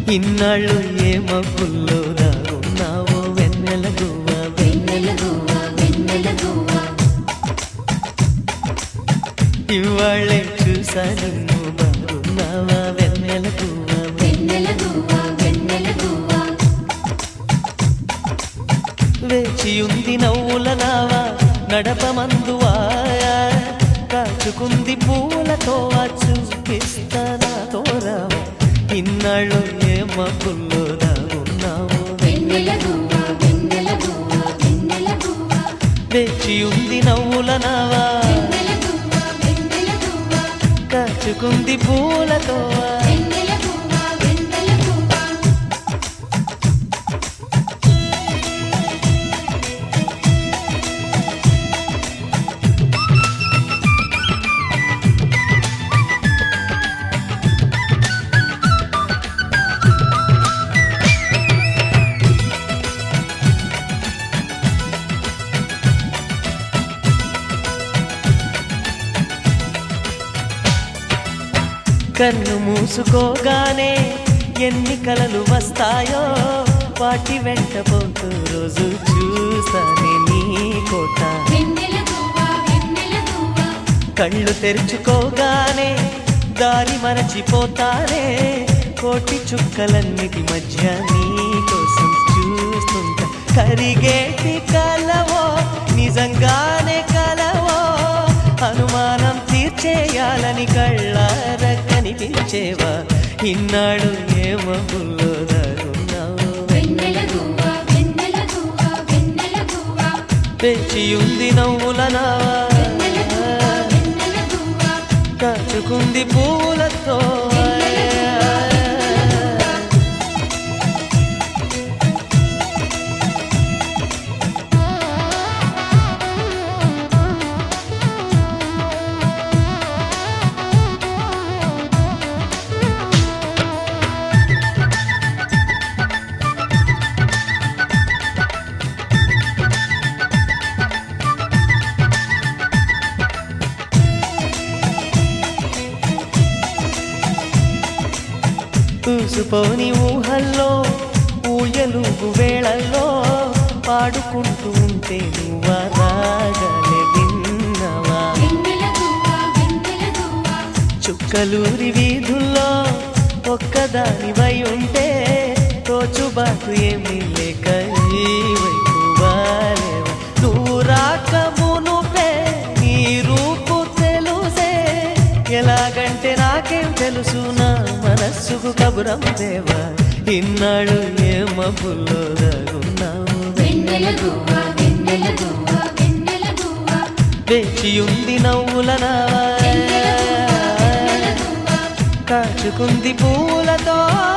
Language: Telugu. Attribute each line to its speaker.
Speaker 1: ఇన్నాళ్ళు ఏ మబ్బుల్లో దాగున్నావో వెన్నెల గువ్వ
Speaker 2: వెన్నెల గువ్వ వెన్నెల గువ్వ
Speaker 1: ఇవాళ్ళే చూసా నిన్ను బాగున్నావా వెన్నెల గువ్వ
Speaker 2: వెన్నెల గువ్వ వెన్నెల గువ్వ
Speaker 1: వేచి ఉంది నవ్వుల నావా నడపమందువా కాచుకుంది పూలతో చూపిస్తానా తోరావా ఇన్నాళ్ళు ఏ మబ్బుల్లో దాగున్నావో
Speaker 2: వెన్నెల గువ్వ వెన్నెల గువ్వ వెన్నెల గువ్వ
Speaker 1: వేచి ఉంది నవ్వుల నావా
Speaker 2: వెన్నెల గువ్వ వెన్నెల గువ్వ
Speaker 1: కాచుకుంది పూలతో
Speaker 2: వెన్నెల గువ్వ వెన్నెల గువ్వ
Speaker 1: కన్ను మూసుకోగానే ఎన్ని కలలు వస్తాయో వాటి వెంట పోతూ రోజు చూస్తానే నీ కోట
Speaker 2: వెన్నెల గువ్వ వెన్నెల గువ్వ
Speaker 1: కళ్ళు తెరుచుకోగానే దారి మరచిపోతానే కోటి చుక్కలన్నిటి మధ్య నీ కోసం చూస్తుంటా కరిగేటి కలవో నిజంగానే కలవో అనుమానం తీర్చేయాలని కళ్ళార కనిపించేవా ఇన్నాడు ఏ మబ్బుల్లో దాగున్నావు
Speaker 2: వెన్నెల గువ్వ వెన్నెల గువ్వ వెన్నెల గువ్వ
Speaker 1: పెంచి ఉంది నవ్వుల నావా
Speaker 2: వెన్నెల గువ్వ
Speaker 1: కాచుకుంది పూలతో చూసుపోని ఊహల్లో ఊయలుగు వేళల్లో పాడుకుంటూ ఉంటే నువ్వా రాగలే విన్నవా
Speaker 2: వెన్నెల గువ్వ వెన్నెల గువ్వ
Speaker 1: చుక్కలూరి వీధుల్లో ఒక్కదానివై ఉంటే తోచుబాటు ఏమీ లేక ఈ వైపు వాలేవా. నువ్వు రాక మునుపే నీ రూపు తెలుసే ఎలాగంటే నాకేం తెలుసు నా మనస్సుకు కబురం దేవా ఇన్నాళ్ళు ఏ మబ్బుల్లో దాగున్నావు
Speaker 2: వెన్నెల గువ్వ వెన్నెల గువ్వ వెన్నెల గువ్వ
Speaker 1: వేచి ఉంది నవ్వుల నావా కాచుకుంది పూలతో